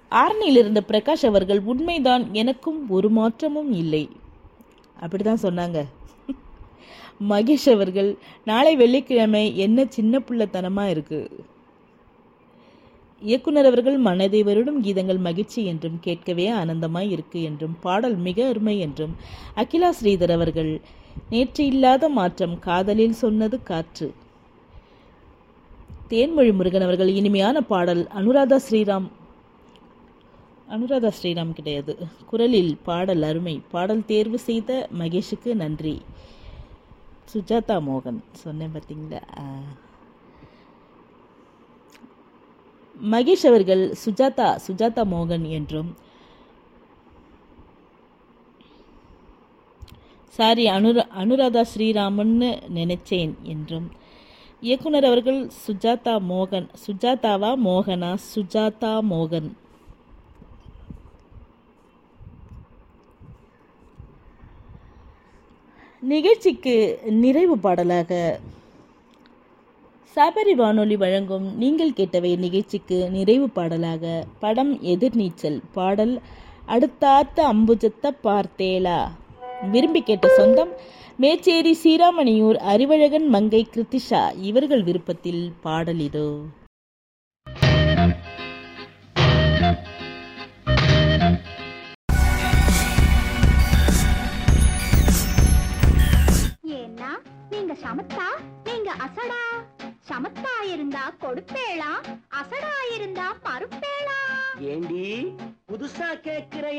ஆரணியில் இருந்த பிரகாஷ் அவர்கள் உண்மைதான் எனக்கும் ஒரு மாற்றமும் இல்லை அப்படிதான் சொன்னாங்க மகேஷ் அவர்கள் நாளை வெள்ளிக்கிழமை என்ன சின்ன பிள்ளைத்தனமா இருக்கு இயக்குனர் அவர்கள் மனதை வருடும் கீதங்கள் மகிழ்ச்சி என்றும் கேட்கவே ஆனந்தமாய் இருக்கு என்றும் பாடல் மிக அருமை என்றும் அகிலா ஸ்ரீதர் அவர்கள் நேற்று இல்லாத மாற்றம் காதலில் சொன்னது காற்று தேன்மொழி முருகன் அவர்கள் இனிமையான பாடல் அனுராதா ஸ்ரீராம் அனுராதா ஸ்ரீராம் கிடையாது குரலில் பாடல் அருமை பாடல் தேர்வு செய்த மகேஷுக்கு நன்றி சுஜாதா மோகன் சொன்னேன் பார்த்தீங்களா ஆ. மகேஷ் அவர்கள் சுஜாதா சுஜாதா மோகன் என்றும் சாரி அனுரா அனுராதா ஸ்ரீராமன்னு நினைச்சேன் என்றும் இயக்குனர் அவர்கள் சுஜாதா மோகன் சுஜாதாவா மோகனா சுஜாதா மோகன் நிகழ்ச்சிக்கு நிறைவு பாடலாக சபரி வானொலி வழங்கும் நீங்கள் கேட்டவை நிகழ்ச்சிக்கு நிறைவு பாடலாக படம் எதிர்நீச்சல் பாடல் அடுத்தாத்த அம்புஜத்த பார்த்தேலா விரும்பி கேட்ட சொந்தம் மேச்சேரி சீராமணியூர் அறிவழகன் மங்கை கிருத்திஷா இவர்கள் விருப்பத்தில் பாடல் இதோ ஏன்னா நீங்க சமத்தா நீங்க அசடா சமத்தா இருந்தா கொடுப்பேளா அசடா இருந்தா மறுப்பேளா ஏண்டி புதுசா கேக்குற